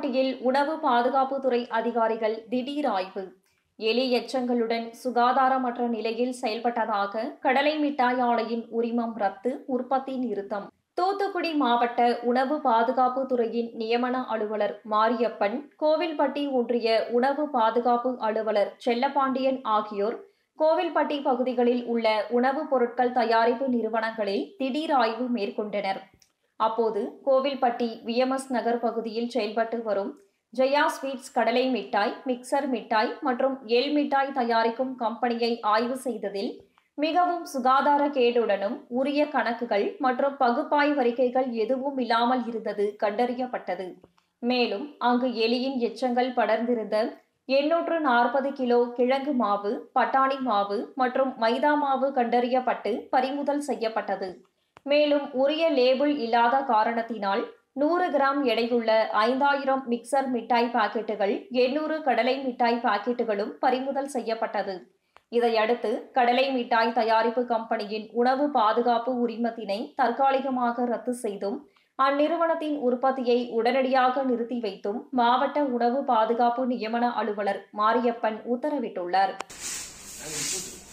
நாகையில் உணவு பாதுகாப்புத்துறை அதிகாரிகள் திடீர் ஆய்வு எலி எச்சங்களுடன் சுகாதாரமற்ற நிலையில் செயல்பட்டதாக கடலை மிட்டாய் ஆலையின் உரிமம் ரத்து உற்பத்தி நிறுத்தம் தூத்துக்குடி மாவட்ட உணவு பாதுகாப்பு துறையின் நியமன அலுவலர் மாரியப்பன் கோவில்பட்டி ஒன்றிய உணவு பாதுகாப்பு அலுவலர் செல்லப்பாண்டியன் ஆகியோர் கோவில்பட்டி பகுதிகளில் உள்ள உணவுப் பொருட்கள் தயாரிப்பு நிறுவனங்களில் திடீர் ஆய்வு மேற்கொண்டனர் அப்போது கோவில்பட்டி விஎம்எஸ் நகர் பகுதியில் செயல்பட்டு வரும் ஜெயா ஸ்வீட்ஸ் கடலை மிட்டாய் மிக்சர் மிட்டாய் மற்றும் எல் மிட்டாய் தயாரிக்கும் கம்பெனியை ஆய்வு செய்ததில் மிகவும் சுகாதார கேடுடனும் உரிய கணக்குகள் மற்றும் பகுப்பாய்வறிக்கைகள் எதுவும் இல்லாமல் இருந்தது கண்டறியப்பட்டது மேலும் அங்கு எலியின் எச்சங்கள் படர்ந்திருந்த எண்ணூற்று நாற்பது கிலோ கிழங்கு மாவு பட்டாணி மாவு மற்றும் மைதா மாவு கண்டறியப்பட்டு பறிமுதல் செய்யப்பட்டது மேலும் உரிய லேபிள் இல்லாத காரணத்தினால் நூறு கிராம் எடையுள்ள ஐந்தாயிரம் மிக்சர் மிட்டாய் பாக்கெட்டுகள் எண்ணூறு கடலை மிட்டாய் பாக்கெட்டுகளும் பறிமுதல் செய்யப்பட்டது இதையடுத்து கடலை மிட்டாய் தயாரிப்பு கம்பெனியின் உணவு பாதுகாப்பு உரிமத்தினை தற்காலிகமாக ரத்து செய்தும் அந்நிறுவனத்தின் உற்பத்தியை உடனடியாக நிறுத்தி வைத்தும் மாவட்ட உணவு பாதுகாப்பு நியமன அலுவலர் மாரியப்பன் உத்தரவிட்டுள்ளார்